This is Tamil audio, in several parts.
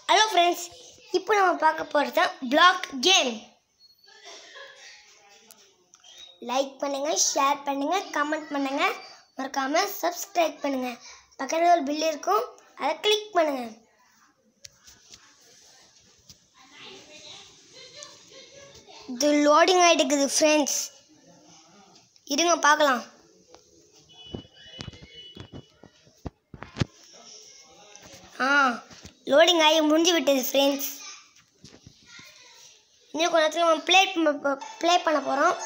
ஹலோ ஃப்ரெண்ட்ஸ் இப்போ நம்ம பார்க்க போகிறது தான் பிளாக் கேம் லைக் பண்ணுங்கள் ஷேர் பண்ணுங்கள் கமெண்ட் பண்ணுங்கள் மறக்காமல் சப்ஸ்கிரைப் பண்ணுங்கள் பக்கத்தில் ஒரு பில் இருக்கும் அதை கிளிக் பண்ணுங்கள் இது லோடிங் ஆகிட்டு இருக்குது ஃப்ரெண்ட்ஸ் இருங்க பார்க்கலாம் ஆ லோடிங் ஆகி முடிஞ்சு விட்டது ஃப்ரெண்ட்ஸ் இன்னும் கொஞ்ச நேரத்தில் நம்ம ப்ளே ப்ளே பண்ண போகிறோம்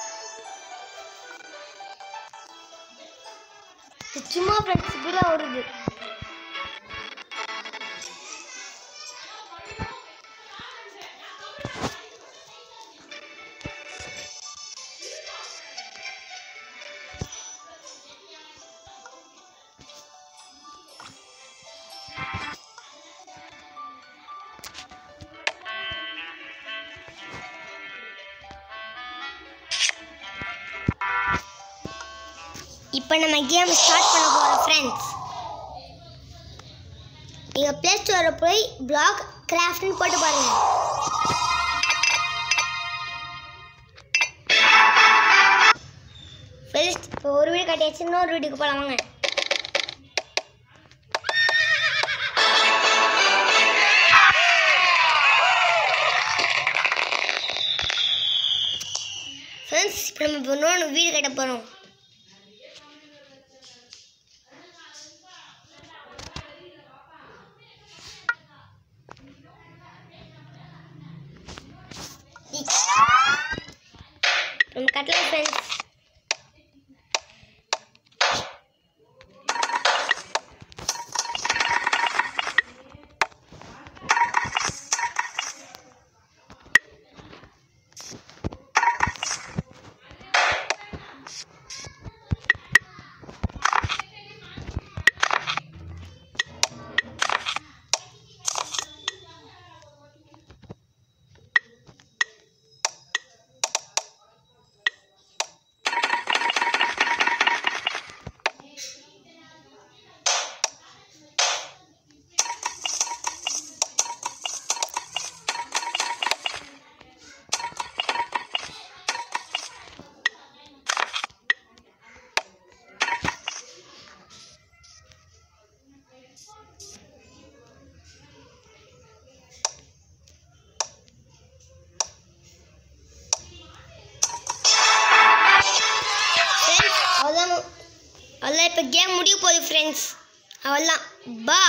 சும்மா ஃப்ரெண்ட்ஸ் இப்படிலாம் வருது இப்போ நம்ம கேம் ஸ்டார்ட் பண்ண போகிறோம் ஃப்ரெண்ட்ஸ் நீங்கள் ப்ளே ஸ்டோரில் போய் பிளாக் கிராஃப்ட்னு போட்டு பாருங்க ஃபர்ஸ்ட் இப்போ ஒரு வீடு கட்டியாச்சு இன்னொரு வீட்டுக்கு போகலாம் வாங்க ஃப்ரெண்ட்ஸ் இப்போ நம்ம இப்போ இன்னொன்று வீடு கட்ட போகிறோம் நம்ம கட்டலாம் ஃப்ரெண்ட்ஸ் ஃப்ரெண்ட்ஸ் அவ்வளோதான் அவ்வளோதான் இப்போ கேம் முடிய போகுது ஃப்ரெண்ட்ஸ் அவ்வளோதான் பா